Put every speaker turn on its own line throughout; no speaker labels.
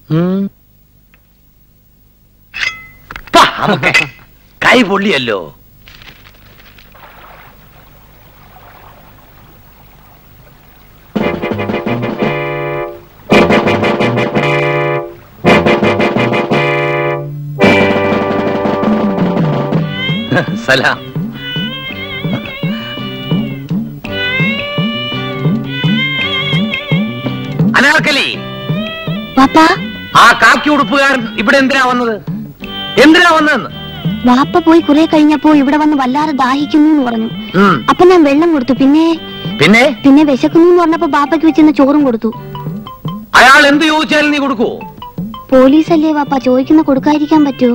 പാ, നമുക്ക് കൈ പൊള്ളിയല്ലോ സലാം അനാർക്കലി
വാപ്പാ
ആ കാക്കി ഉടുപ്പുകാരൻ ഇവിടെ എന്തിനാ വന്നത് എന്തിനാ വന്നതെന്ന്
വാപ്പ പോയി കുറെ കഴിഞ്ഞപ്പോ ഇവിടെ വന്ന് വല്ലാതെ ദാഹിക്കുന്നു എന്ന് പറഞ്ഞു
ഉം.
അപ്പൊ ഞാൻ വെള്ളം കൊടുത്തു പിന്നെ
പിന്നെ
പിന്നെ വിശക്കുന്നു എന്ന് പറഞ്ഞപ്പോ ബാപ്പയ്ക്ക് വെച്ചിരുന്ന ചോറും കൊടുത്തു
അയാൾ എന്ത് ചോദിച്ചാലും നീ കൊടുക്കുവോ
പോലീസല്ലേ വാപ്പ ചോദിക്കുന്ന കൊടുക്കാതിരിക്കാൻ പറ്റുമോ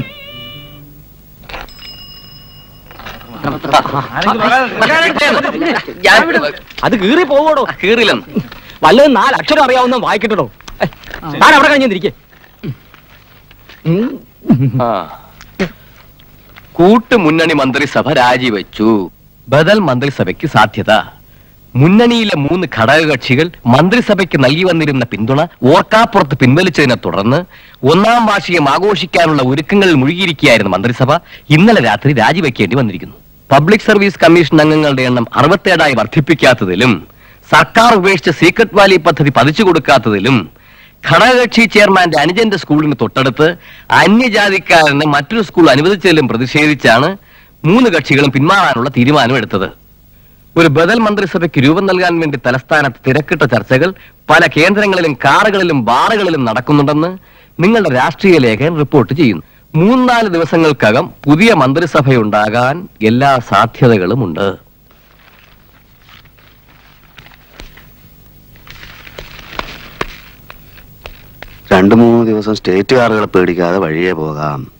അത് കീറി പോവോടോ
കീറില്ലെന്ന്
വല്ലതും നാല് അക്ഷരം അറിയാവുന്ന വായിക്കട്ടോ ഞാൻ അവിടെ കഴിഞ്ഞിരിക്കെ
കൂട്ടുമുന്നണി മന്ത്രിസഭ രാജിവെച്ചു ബദൽ മന്ത്രിസഭയ്ക്ക് സാധ്യത മുന്നണിയിലെ മൂന്ന് ഘടകകക്ഷികൾ മന്ത്രിസഭയ്ക്ക് നൽകി വന്നിരുന്ന പിന്തുണ ഓർക്കാപ്പുറത്ത് പിൻവലിച്ചതിനെ തുടർന്ന് ഒന്നാം വാർഷികം ആഘോഷിക്കാനുള്ള ഒരുക്കങ്ങളിൽ മുഴുകിയിരിക്കുകയായിരുന്ന മന്ത്രിസഭ ഇന്നലെ രാത്രി രാജിവെക്കേണ്ടി വന്നിരിക്കുന്നു പബ്ലിക് സർവീസ് കമ്മീഷൻ അംഗങ്ങളുടെ എണ്ണം അറുപത്തേഴായി വർദ്ധിപ്പിക്കാത്തതിലും സർക്കാർ ഉപേക്ഷിച്ച സീക്രട്ട് വാലി പദ്ധതി പതിച്ചു കൊടുക്കാത്തതിലും ഘടകകക്ഷി ചെയർമാന്റെ അനുജന്റെ സ്കൂളിന് തൊട്ടടുത്ത് അന്യജാതിക്കാരന് മറ്റൊരു സ്കൂൾ അനുവദിച്ചതിലും പ്രതിഷേധിച്ചാണ് മൂന്ന് കക്ഷികളും പിന്മാറാനുള്ള തീരുമാനമെടുത്തത് ഒരു ബദൽ മന്ത്രിസഭയ്ക്ക് രൂപം നൽകാൻ വേണ്ടി തലസ്ഥാനത്ത് തിരക്കിട്ട ചർച്ചകൾ പല കേന്ദ്രങ്ങളിലും കാറുകളിലും ബാറുകളിലും നടക്കുന്നുണ്ടെന്ന് നിങ്ങളുടെ രാഷ്ട്രീയ ലേഖകൻ റിപ്പോർട്ട് ചെയ്യുന്നു മൂന്നാല് ദിവസങ്ങൾക്കകം പുതിയ മന്ത്രിസഭയുണ്ടാകാൻ എല്ലാ സാധ്യതകളുമുണ്ട്
രണ്ടു മൂന്ന് ദിവസം സ്റ്റേറ്റ് കാറുകളെ പേടിക്കാതെ വഴിയെ പോകാം